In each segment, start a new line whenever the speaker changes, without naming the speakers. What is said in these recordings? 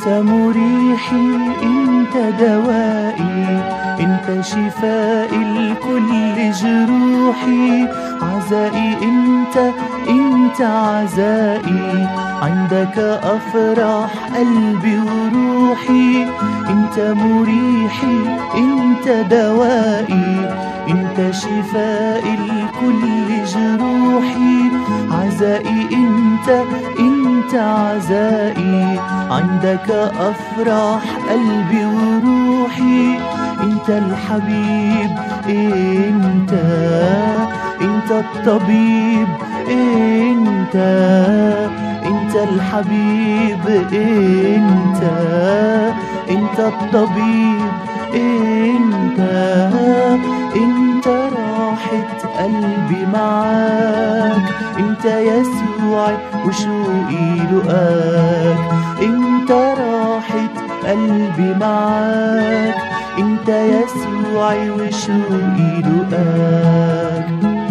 انت مريحي انت دوائي انت شفائي لكل جروحي عزائي انت انت عزائي عندك افرح قلبي وروحي انت مريحي انت دوائي انت شفائي لكل جروحي عزائي انت انت عزائي عندك افرح قلبي وروحي انت الحبيب انت انت الطبيب انت انت الحبيب انت انت الطبيب انت انت راحة قلبي معاك انت يسوع وشوقي لقاك انت راحة قلبي معاك انت يسوع وشوقي لقاك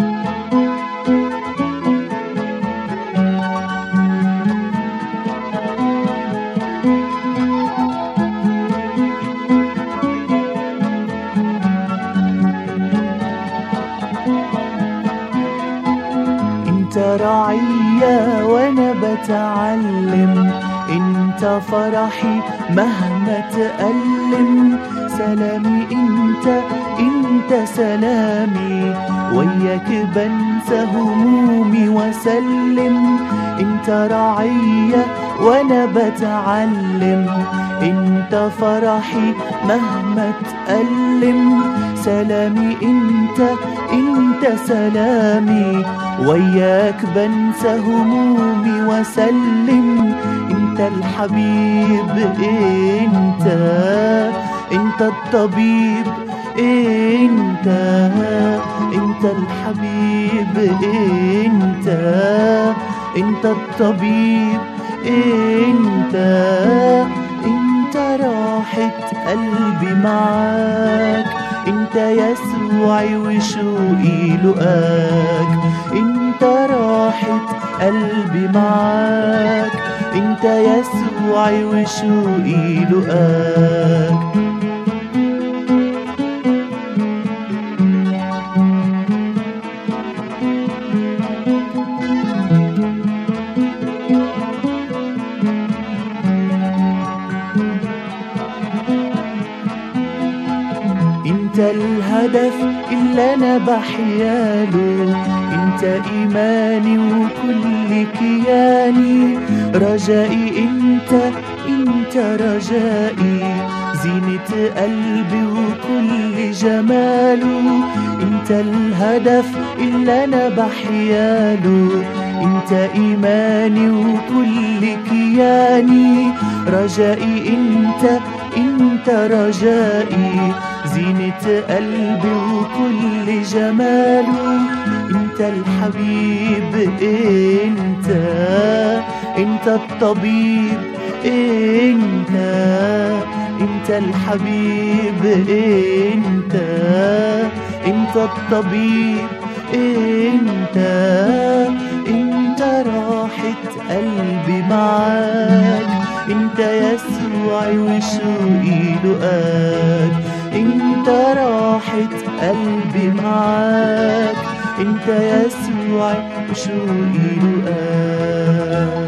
انت رعية وانا بتعلم انت فرحي مهما تألم سلامي انت انت سلامي وياك بنسى همومي وسلم انت رعية وانا بتعلم انت فرحي مهما تألم سلامي انت انت سلامي وياك بنسى همومي وسلم انت الحبيب انت انت الطبيب انت انت الحبيب انت انت الطبيب انت انت راحة قلبي معاك انت يسوعي وشوقي لقاك انت راحة قلبي معاك انت يسوعي وشوقي لقاك انت الهدف اللي انا بحياله انت ايماني وكل كياني رجائي انت انت رجائي زينة قلبي وكل جماله انت الهدف اللي انا بحياله انت ايماني وكل كياني رجائي انت انت رجائي زينة قلبي وكل جماله انت الحبيب انت انت الطبيب انت انت الحبيب انت انت الطبيب انت انت راحة قلبي معاك انت يسوعي وشوقي لقاك انت راحة قلبي معاك انت يسوعي وشوقي لقاك